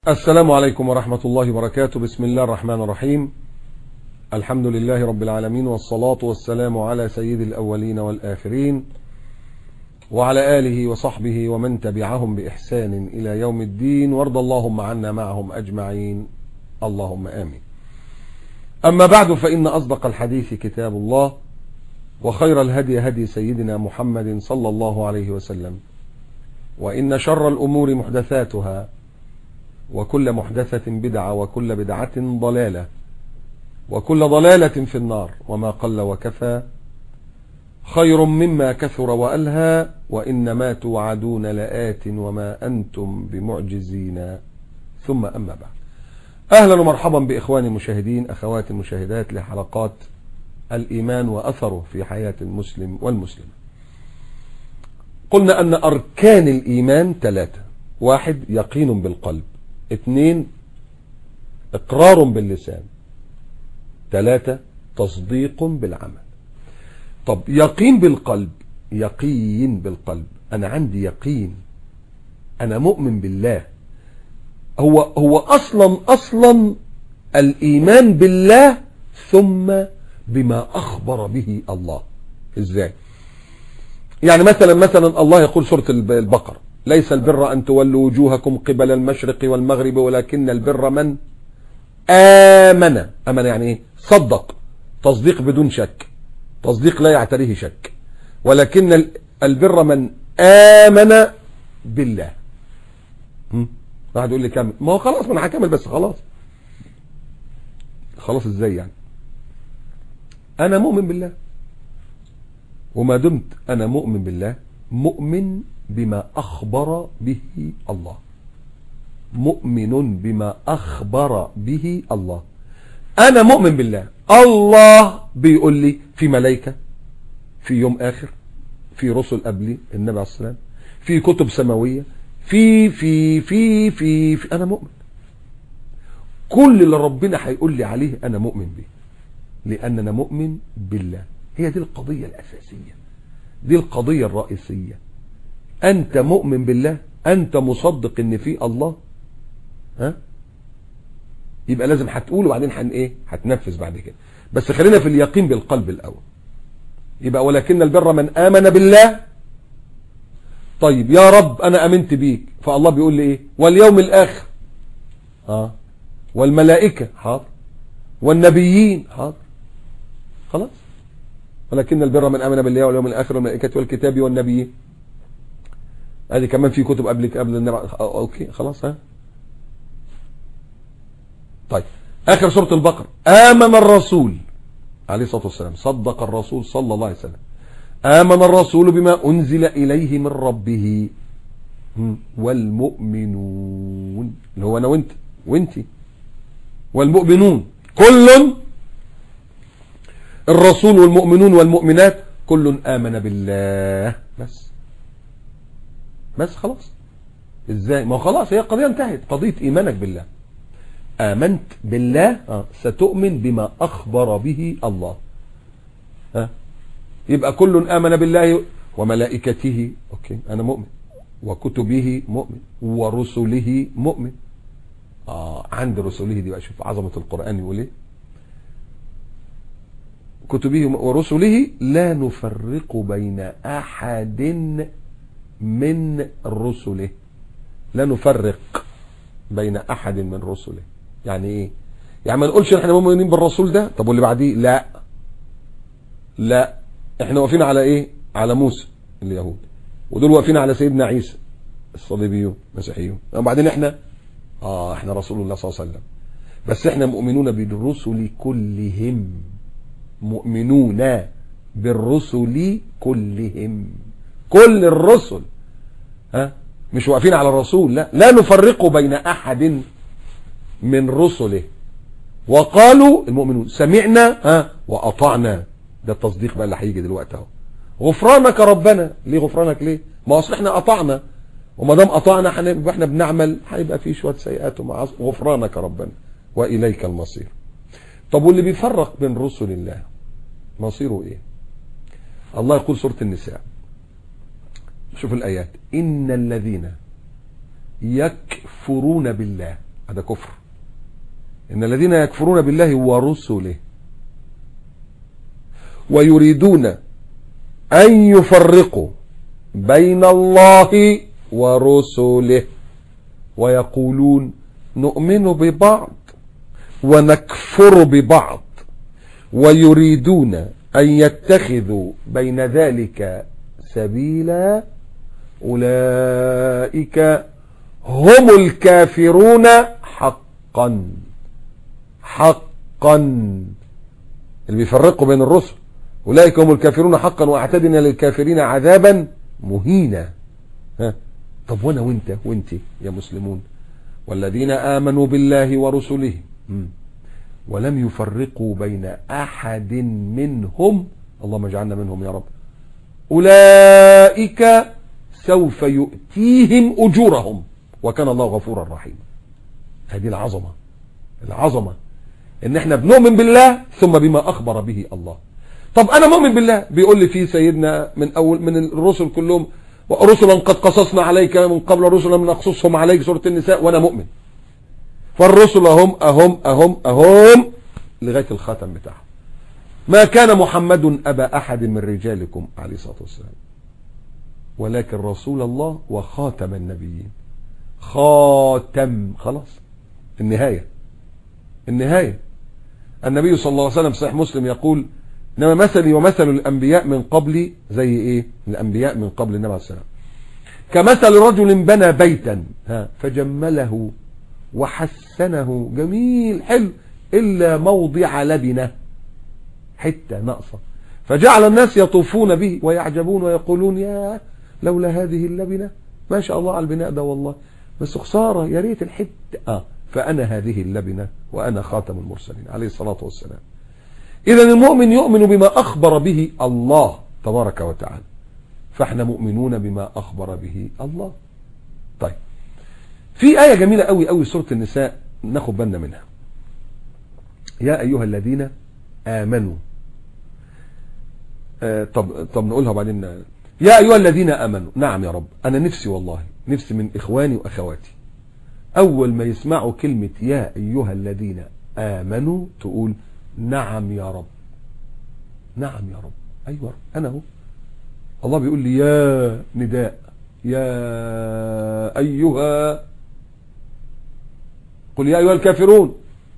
السلام عليكم ورحمة الله وبركاته بسم الله الرحمن الرحيم الحمد لله رب العالمين والصلاة والسلام على سيد الأولين والآخرين وعلى آله وصحبه ومن تبعهم بإحسان إلى يوم الدين وارض اللهم عنا معهم أجمعين اللهم آمين أما بعد فإن أصدق الحديث كتاب الله وخير الهدي هدي سيدنا محمد صلى الله عليه وسلم وإن شر الأمور محدثاتها وكل محدثة بدعة وكل بدعة ضلالة وكل ضلالة في النار وما قل وكفى خير مما كثر وألهى وإنما توعدون لآت وما أنتم بمعجزين ثم أما بعد أهلا ومرحبا بإخواني المشاهدين أخواتي المشاهدات لحلقات الإيمان وأثره في حياة المسلم والمسلمة قلنا أن أركان الإيمان ثلاثة واحد يقين بالقلب اثنين اقرار باللسان ثلاثة تصديق بالعمل طب يقين بالقلب يقين بالقلب انا عندي يقين انا مؤمن بالله هو هو اصلا اصلا الايمان بالله ثم بما اخبر به الله ازاي يعني مثلا مثلا الله يقول سورة البقرة ليس البر أن تولوا وجوهكم قبل المشرق والمغرب ولكن البر من آمن آمن يعني إيه صدق تصديق بدون شك تصديق لا يعتريه شك ولكن البر من آمن بالله واحد يقول لي كمل ما هو خلاص ما انا هكمل بس خلاص خلاص ازاي يعني انا مؤمن بالله وما دمت انا مؤمن بالله مؤمن بما أخبر به الله مؤمن بما أخبر به الله أنا مؤمن بالله الله بيقول لي في ملائكة في يوم آخر في رسل قبلي النبي عليه السلام في كتب سماوية في في في في, في أنا مؤمن كل اللي ربنا هيقول لي عليه أنا مؤمن به لأن أنا مؤمن بالله هي دي القضية الأساسية دي القضية الرئيسية أنت مؤمن بالله أنت مصدق إن في الله ها يبقى لازم هتقول وبعدين هن إيه هتنفذ بعد كده بس خلينا في اليقين بالقلب الأول يبقى ولكن البر من آمن بالله طيب يا رب أنا أمنت بيك فالله بيقول لي إيه واليوم الآخر ها والملائكة حاضر والنبيين حاضر خلاص ولكن البر من آمن بالله واليوم الآخر والملائكة والكتاب والنبيين ادي كمان في كتب قبل قبل النبي اوكي خلاص ها طيب اخر سوره البقره امن الرسول عليه الصلاه والسلام صدق الرسول صلى الله عليه وسلم امن الرسول بما انزل اليه من ربه والمؤمنون اللي هو انا وانت وانت والمؤمنون كل الرسول والمؤمنون والمؤمنات كل امن بالله بس بس خلاص ازاي ما خلاص هي القضيه انتهت قضيه ايمانك بالله امنت بالله آه. ستؤمن بما اخبر به الله ها آه. يبقى كل امن بالله وملائكته اوكي انا مؤمن وكتبه مؤمن ورسله مؤمن اه عند رسله دي بقى شوف عظمه القران يقول ايه كتبه ورسله لا نفرق بين احد من رسله لا نفرق بين احد من رسله يعني ايه يعني ما نقولش احنا مؤمنين بالرسول ده طب واللي بعديه لا لا احنا واقفين على ايه على موسى اليهود ودول واقفين على سيدنا عيسى الصليبيون مسيحيون وبعدين احنا اه احنا رسول الله صلى الله عليه وسلم بس احنا مؤمنون بالرسل كلهم مؤمنون بالرسل كلهم كل الرسل ها مش واقفين على الرسول لا لا نفرق بين احد من رسله وقالوا المؤمنون سمعنا ها واطعنا ده التصديق بقى اللي هيجي دلوقتي اهو غفرانك ربنا ليه غفرانك ليه ما اصل احنا اطعنا وما دام اطعنا هنبقى احنا بنعمل هيبقى في شويه سيئات ومعاصي غفرانك ربنا واليك المصير طب واللي بيفرق بين رسل الله مصيره ايه الله يقول سوره النساء شوف الآيات إن الذين يكفرون بالله هذا كفر إن الذين يكفرون بالله ورسله ويريدون أن يفرقوا بين الله ورسله ويقولون نؤمن ببعض ونكفر ببعض ويريدون أن يتخذوا بين ذلك سبيلا أولئك هم الكافرون حقا حقا اللي بيفرقوا بين الرسل أولئك هم الكافرون حقا وأعتدنا للكافرين عذابا مهينا ها طب وانا وانت وانت يا مسلمون والذين آمنوا بالله ورسله ولم يفرقوا بين أحد منهم اللهم اجعلنا منهم يا رب أولئك سوف يؤتيهم أجورهم وكان الله غفورا رحيما هذه العظمة العظمة ان احنا بنؤمن بالله ثم بما اخبر به الله طب انا مؤمن بالله بيقول لي في سيدنا من اول من الرسل كلهم ورسلا قد قصصنا عليك من قبل رسلا من نقصصهم عليك سورة النساء وانا مؤمن فالرسل هم اهم اهم اهم لغاية الخاتم بتاعهم ما كان محمد ابا احد من رجالكم عليه الصلاة والسلام ولكن رسول الله وخاتم النبيين خاتم خلاص النهاية النهاية النبي صلى الله عليه وسلم صحيح مسلم يقول انما مثلي ومثل الانبياء من قبلي زي ايه الانبياء من قبل النبي عليه السلام كمثل رجل بنى بيتا ها فجمله وحسنه جميل حلو الا موضع لبنه حته ناقصه فجعل الناس يطوفون به ويعجبون ويقولون يا لولا هذه اللبنه ما شاء الله على البناء ده والله بس خساره يا ريت الحته اه فانا هذه اللبنه وانا خاتم المرسلين عليه الصلاه والسلام إذا المؤمن يؤمن بما أخبر به الله تبارك وتعالى فاحنا مؤمنون بما أخبر به الله طيب في آية جميلة قوي قوي سورة النساء ناخد بالنا منها يا أيها الذين آمنوا آه طب, طب نقولها بعدين يا أيها الذين آمنوا نعم يا رب أنا نفسي والله نفسي من إخواني وأخواتي أول ما يسمعوا كلمة يا أيها الذين آمنوا تقول نعم يا رب نعم يا رب أيوة رب أنا هو الله بيقول لي يا نداء يا أيها قل يا أيها الكافرون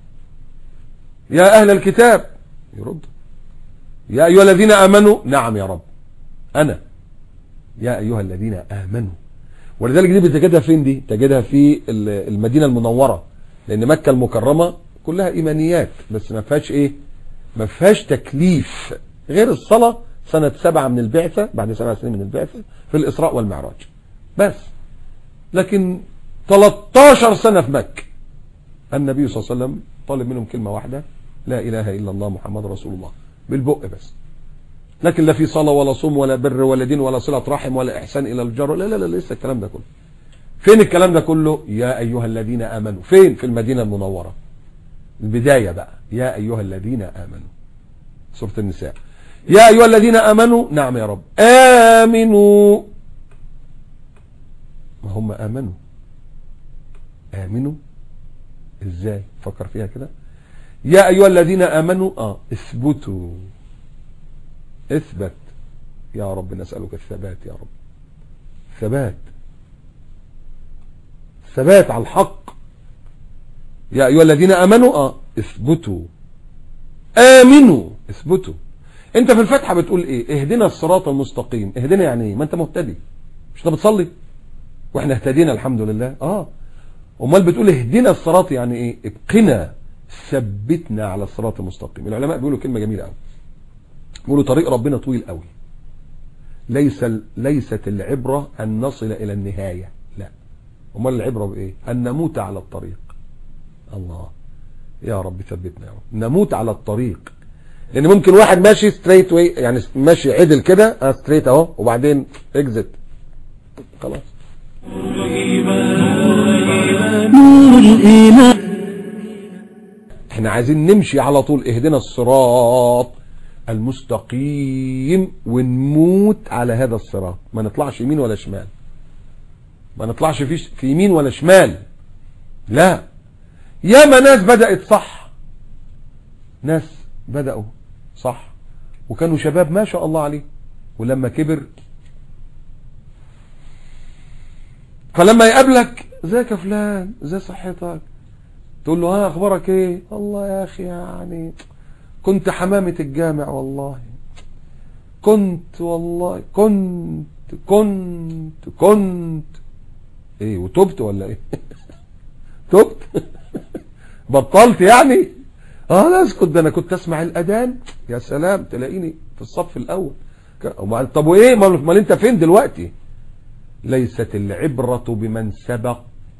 يا أهل الكتاب يرد يا أيها الذين آمنوا نعم يا رب أنا يا أيها الذين آمنوا ولذلك دي بتجدها فين دي تجدها في المدينة المنورة لأن مكة المكرمة كلها إيمانيات بس ما فيهاش إيه ما فيهاش تكليف غير الصلاة سنة سبعة من البعثة بعد سبع سنين من البعثة في الإسراء والمعراج بس لكن 13 سنة في مكة النبي صلى الله عليه وسلم طالب منهم كلمة واحدة لا إله إلا الله محمد رسول الله بالبق بس لكن لا في صلاة ولا صوم ولا بر ولا دين ولا صلة رحم ولا إحسان إلى الجار لا لا لا لسه الكلام ده كله فين الكلام ده كله يا أيها الذين آمنوا فين في المدينة المنورة البداية بقى يا أيها الذين آمنوا سورة النساء يا أيها الذين آمنوا نعم يا رب آمنوا ما هم آمنوا آمنوا ازاي فكر فيها كده يا أيها الذين آمنوا آه اثبتوا اثبت يا رب نسألك الثبات يا رب ثبات ثبات على الحق يا أيها الذين آمنوا آه اثبتوا آمنوا اثبتوا انت في الفتحة بتقول ايه اهدنا الصراط المستقيم اهدنا يعني ايه ما انت مهتدي مش انت بتصلي واحنا اهتدينا الحمد لله اه امال بتقول اهدنا الصراط يعني ايه ابقنا ثبتنا على الصراط المستقيم العلماء بيقولوا كلمة جميلة قوي بيقولوا طريق ربنا طويل قوي ليس ليست العبرة ان نصل الى النهاية لا امال العبرة بايه ان نموت على الطريق الله يا رب ثبتنا يا رب نموت على الطريق لان ممكن واحد ماشي ستريت واي يعني ماشي عدل كده اه ستريت اهو وبعدين اكزت خلاص نور الإيمان احنا عايزين نمشي على طول اهدنا الصراط المستقيم ونموت على هذا الصراط ما نطلعش يمين ولا شمال ما نطلعش في في يمين ولا شمال لا ياما ناس بدأت صح ناس بدأوا صح وكانوا شباب ما شاء الله عليه ولما كبر فلما يقابلك ازيك يا فلان ازي صحتك تقول له ها اخبارك ايه الله يا اخي يعني كنت حمامة الجامع والله كنت والله كنت كنت كنت ايه وتبت ولا ايه تبت بطلت يعني اه لا اسكت ده انا كنت اسمع الاذان يا سلام تلاقيني في الصف الاول ك- وبعد- طب وايه امال أمال انت فين دلوقتي ليست العبرة بمن سبق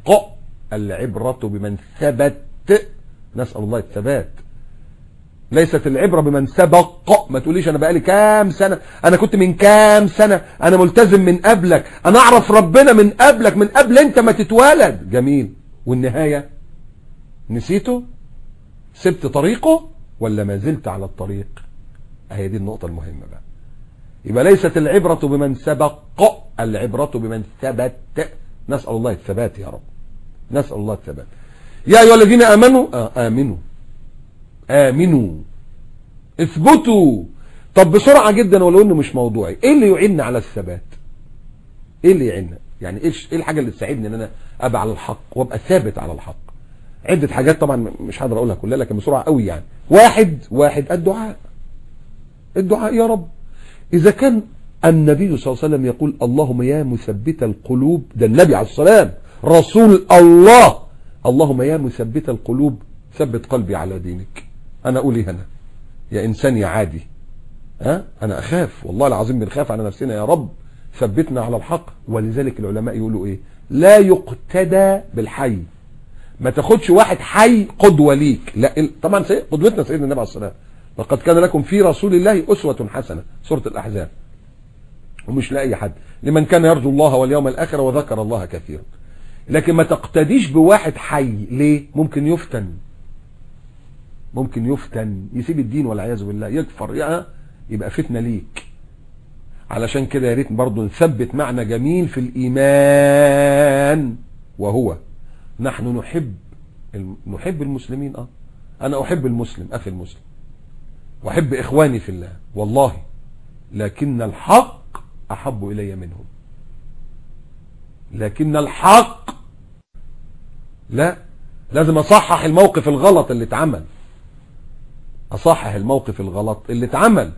العبرة بمن ثبت نسأل الله الثبات ليست العبرة بمن سبق ما تقوليش انا بقالي كام سنة انا كنت من كام سنة انا ملتزم من قبلك انا اعرف ربنا من قبلك من قبل انت ما تتولد جميل والنهاية نسيته سبت طريقه ولا ما زلت على الطريق اهي دي النقطة المهمة بقى يبقى ليست العبرة بمن سبق العبرة بمن ثبت نسأل الله الثبات يا رب نسأل الله الثبات يا أيها الذين آمنوا آه آمنوا آمنوا اثبتوا طب بسرعة جدا ولو انه مش موضوعي ايه اللي يعيننا على الثبات ايه اللي يعيننا يعني ايش ايه الحاجة اللي تساعدني ان انا ابقى على الحق وابقى ثابت على الحق عدة حاجات طبعا مش هقدر اقولها كلها لكن بسرعة قوي يعني واحد واحد الدعاء الدعاء يا رب اذا كان النبي صلى الله عليه وسلم يقول اللهم يا مثبت القلوب ده النبي عليه السلام رسول الله اللهم يا مثبت القلوب ثبت قلبي على دينك انا اقولي هنا يا انسان يا عادي ها انا اخاف والله العظيم بنخاف على نفسنا يا رب ثبتنا على الحق ولذلك العلماء يقولوا ايه لا يقتدى بالحي ما تاخدش واحد حي قدوة ليك لا ال- طبعا سي- قدوتنا سيدنا النبي عليه الصلاة والسلام لقد كان لكم في رسول الله أسوة حسنة سورة الأحزاب ومش لأي حد لمن كان يرجو الله واليوم الآخر وذكر الله كثيرا لكن ما تقتديش بواحد حي ليه ممكن يفتن ممكن يفتن يسيب الدين والعياذ بالله يكفر يا- يبقى فتنة ليك علشان كده يا ريت برضه نثبت معنى جميل في الإيمان وهو نحن نحب الم- نحب المسلمين اه انا احب المسلم اخي المسلم واحب اخواني في الله والله لكن الحق احب الي منهم لكن الحق لا لازم اصحح الموقف الغلط اللي اتعمل اصحح الموقف الغلط اللي اتعمل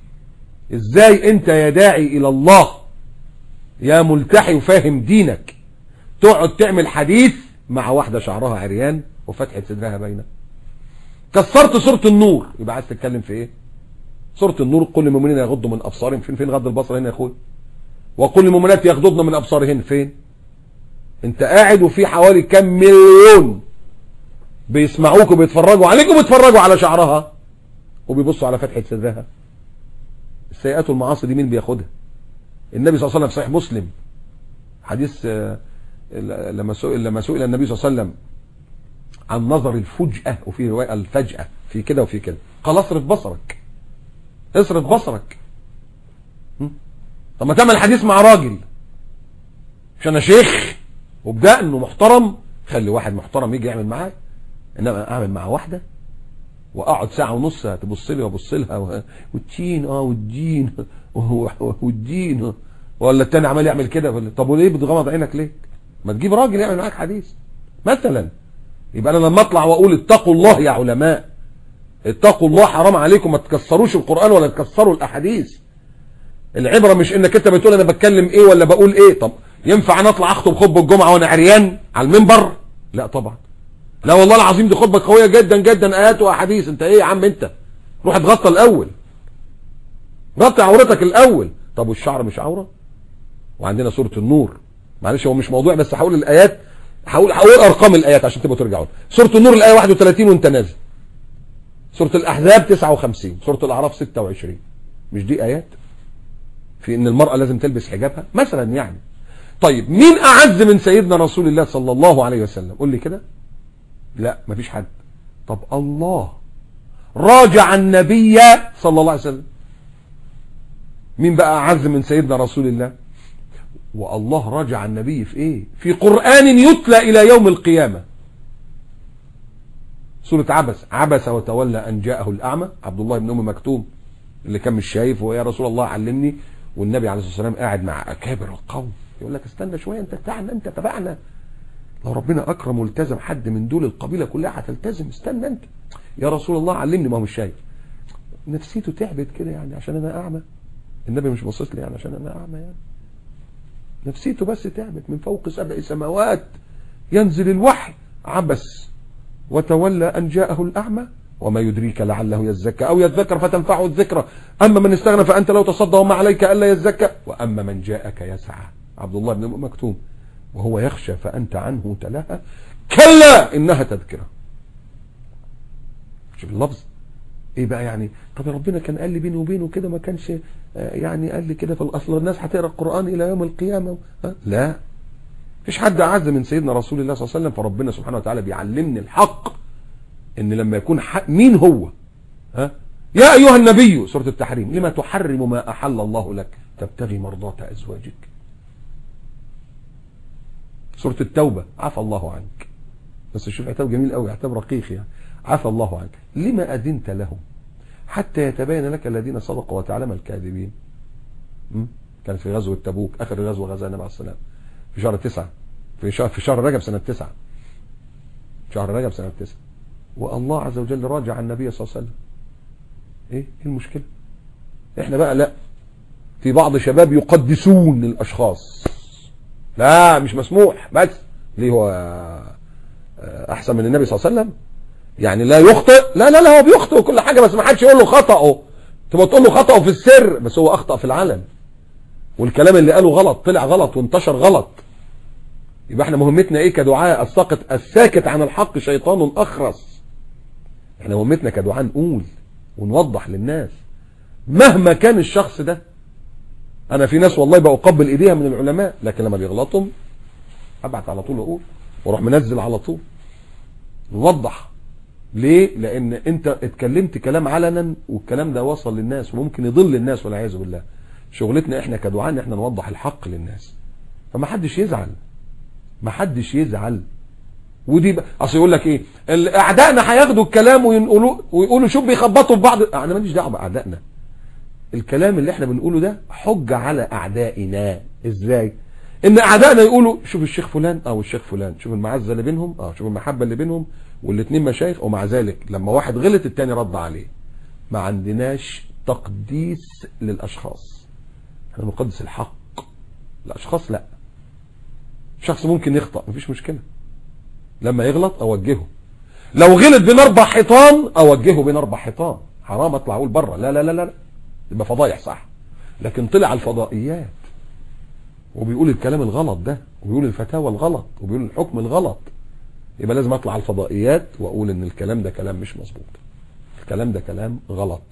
ازاي انت يا داعي الى الله يا ملتحي وفاهم دينك تقعد تعمل حديث مع واحدة شعرها عريان وفتحة صدرها باينة كسرت سورة النور يبقى عايز تتكلم في ايه سورة النور كل المؤمنين يغضوا من ابصارهم فين فين غض البصر هنا يا اخوي وكل المؤمنات يغضضن من ابصارهن فين انت قاعد وفي حوالي كام مليون بيسمعوك وبيتفرجوا عليك وبيتفرجوا على شعرها وبيبصوا على فتحة صدرها السيئات والمعاصي دي مين بياخدها النبي صلى الله عليه وسلم في صحيح مسلم حديث آه، لما سئل لما سئل النبي صلى الله عليه وسلم عن نظر الفجأة وفي رواية الفجأة في كده وفي كده قال اصرف بصرك اصرف بصرك م? طب ما تعمل حديث مع راجل مش انا شيخ وبدأ انه محترم خلي واحد محترم يجي يعمل معاك انما اعمل مع واحدة واقعد ساعة ونص تبص لي وابص لها و- والتين اه والدين والدين ولا التاني عمال يعمل كده ولا طب وليه بتغمض عينك ليه ما تجيب راجل يعمل معاك حديث مثلا يبقى انا لما اطلع واقول اتقوا الله يا علماء اتقوا الله حرام عليكم ما تكسروش القرآن ولا تكسروا الاحاديث العبرة مش انك انت بتقول انا بتكلم ايه ولا بقول ايه طب ينفع انا اطلع اخطب خطبة الجمعة وانا عريان على المنبر لا طبعا لا والله العظيم دي خطبة قوية جدا جدا ايات واحاديث انت ايه يا عم انت روح اتغطى الاول غطي عورتك الاول طب والشعر مش عورة وعندنا سورة النور معلش هو مش موضوع بس هقول الايات هقول هقول ارقام الايات عشان تبقوا ترجعوا سورة النور الايه 31 وانت نازل سورة الاحزاب 59 سورة الاعراف 26 مش دي ايات في ان المرأة لازم تلبس حجابها مثلا يعني طيب مين اعز من سيدنا رسول الله صلى الله عليه وسلم قول لي كده لا مفيش حد طب الله راجع النبي صلى الله عليه وسلم مين بقى اعز من سيدنا رسول الله والله راجع النبي في ايه في قرآن يتلى الى يوم القيامة سورة عبس عبس وتولى أن جاءه الأعمى عبد الله بن أم مكتوم اللي كان مش شايف ويا رسول الله علمني والنبي عليه الصلاة والسلام قاعد مع أكابر القوم يقول لك استنى شوية أنت بتاعنا أنت تبعنا لو ربنا أكرم والتزم حد من دول القبيلة كلها هتلتزم استنى أنت يا رسول الله علمني ما هو مش شايف نفسيته تعبت كده يعني عشان أنا أعمى النبي مش باصص لي يعني عشان أنا أعمى يعني نفسيته بس تعبت من فوق سبع سماوات ينزل الوحي عبس وتولى أن جاءه الأعمى وما يدريك لعله يزكى أو يذكر فتنفعه الذكرى أما من استغنى فأنت لو تصدى وما عليك ألا يزكى وأما من جاءك يسعى عبد الله بن أم مكتوم وهو يخشى فأنت عنه تلاها كلا إنها تذكرة شوف اللفظ ايه بقى يعني طب ربنا كان قال لي بيني وبينه كده ما كانش آه، يعني قال لي كده في الاصل الناس هتقرا القران الى يوم القيامه ها؟ لا مفيش حد اعز من سيدنا رسول الله صلى الله عليه وسلم فربنا سبحانه وتعالى بيعلمني الحق ان لما يكون حق مين هو ها يا ايها النبي سوره التحريم لما تحرم ما احل الله لك تبتغي مرضات ازواجك سوره التوبه عفى الله عنك بس شوف عتاب جميل قوي عتاب رقيق يعني عفى الله عنك لما أذنت لهم حتى يتبين لك الذين صدقوا وتعلم الكاذبين م? كان في غزوة تبوك آخر غزوة غزاها النبي عليه السلام في شهر تسعة في شهر, في شهر رجب سنة تسعة شهر رجب سنة تسعة والله عز وجل راجع عن النبي صلى الله عليه وسلم ايه ايه المشكلة احنا بقى لا في بعض شباب يقدسون الاشخاص لا مش مسموح بس ليه هو احسن من النبي صلى الله عليه وسلم يعني لا يخطئ لا لا لا هو بيخطئ وكل حاجة بس ما حدش يقول له خطأه تبقى تقول له خطأه في السر بس هو اخطأ في العلن والكلام اللي قاله غلط طلع غلط وانتشر غلط يبقى احنا مهمتنا ايه كدعاء الساقط الساكت عن الحق شيطان اخرس احنا مهمتنا كدعاء نقول ونوضح للناس مهما كان الشخص ده انا في ناس والله بقبل ايديها من العلماء لكن لما بيغلطهم ابعت على طول واقول واروح منزل على طول نوضح ليه لان انت اتكلمت كلام علنا والكلام ده وصل للناس وممكن يضل الناس والعياذ بالله شغلتنا احنا كدعاء ان احنا نوضح الحق للناس فما حدش يزعل ما حدش يزعل ودي بقى اصل يقول لك ايه اعدائنا هياخدوا الكلام وينقلوا ويقولوا شوف بيخبطوا في بعض انا ماليش دعوه باعدائنا الكلام اللي احنا بنقوله ده حجه على اعدائنا ازاي ان اعدائنا يقولوا شوف الشيخ فلان او الشيخ فلان شوف المعزه اللي بينهم اه شوف المحبه اللي بينهم والاثنين مشايخ ومع ذلك لما واحد غلط التاني رد عليه ما عندناش تقديس للاشخاص احنا بنقدس الحق الاشخاص لا شخص ممكن يخطأ مفيش مشكلة لما يغلط اوجهه لو غلط بين اربع حيطان اوجهه بين اربع حيطان حرام اطلع اقول بره لا لا لا لا يبقى فضايح صح لكن طلع الفضائيات وبيقول الكلام الغلط ده وبيقول الفتاوى الغلط وبيقول الحكم الغلط يبقى لازم اطلع على الفضائيات واقول ان الكلام ده كلام مش مظبوط الكلام ده كلام غلط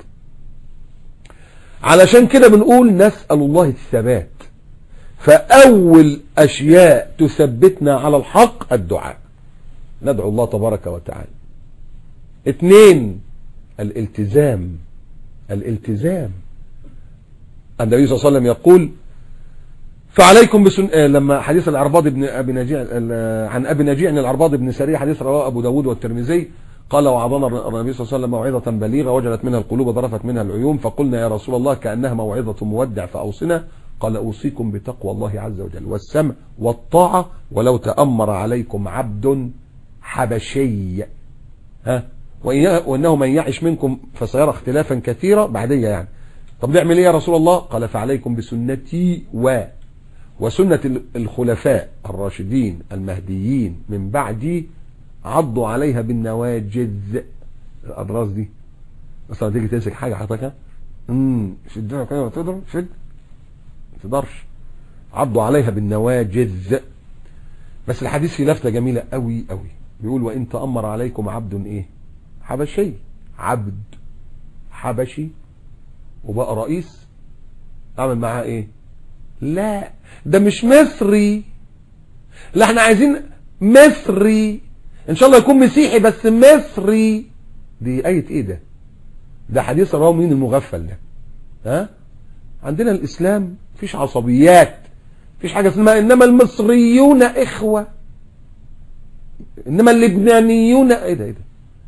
علشان كده بنقول نسأل الله الثبات فأول أشياء تثبتنا على الحق الدعاء ندعو الله تبارك وتعالى اثنين الالتزام الالتزام النبي صلى الله عليه وسلم يقول فعليكم بسن... آه لما حديث العرباض بن ابي نجيع عن ابي نجيع العرباض بن سريع حديث رواه ابو داود والترمذي قال وعظنا النبي صلى الله عليه وسلم موعظة بليغة وجلت منها القلوب وضرفت منها العيون فقلنا يا رسول الله كأنها موعظة مودع فأوصنا قال أوصيكم بتقوى الله عز وجل والسمع والطاعة ولو تأمر عليكم عبد حبشي ها وإنه من يعش منكم فسيرى اختلافا كثيرا بعدية يعني طب نعمل ايه يا رسول الله قال فعليكم بسنتي و وسنة الخلفاء الراشدين المهديين من بعدي عضوا عليها بالنواجذ الأضراس دي مثلا تيجي تمسك حاجة حضرتك امم شدها كده وتقدر شد ما تقدرش عضوا عليها بالنواجذ بس الحديث فيه لفتة جميلة قوي قوي بيقول وإن تأمر عليكم عبد إيه حبشي عبد حبشي وبقى رئيس أعمل معاه إيه لا ده مش مصري لا احنا عايزين مصري ان شاء الله يكون مسيحي بس مصري دي ايه ايه ده ده حديث رواه مين المغفل ده ها عندنا الاسلام مفيش عصبيات مفيش حاجه اسمها انما المصريون اخوه انما اللبنانيون ايه ده ايه ده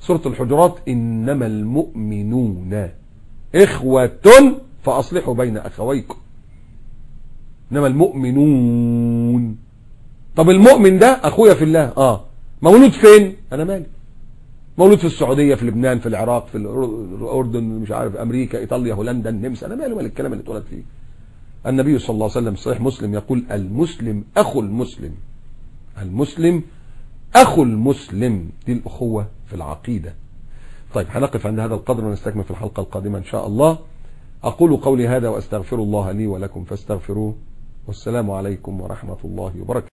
سورة الحجرات إنما المؤمنون إخوة فأصلحوا بين أخويكم إنما المؤمنون طب المؤمن ده أخويا في الله آه مولود فين أنا مالي مولود في السعودية في لبنان في العراق في الأردن مش عارف أمريكا إيطاليا هولندا النمسا أنا مالي مال الكلام اللي اتولد فيه النبي صلى الله عليه وسلم صحيح مسلم يقول المسلم أخو المسلم المسلم أخو المسلم دي الأخوة في العقيدة طيب هنقف عند هذا القدر ونستكمل في الحلقة القادمة إن شاء الله أقول قولي هذا وأستغفر الله لي ولكم فاستغفروه والسلام عليكم ورحمة الله وبركاته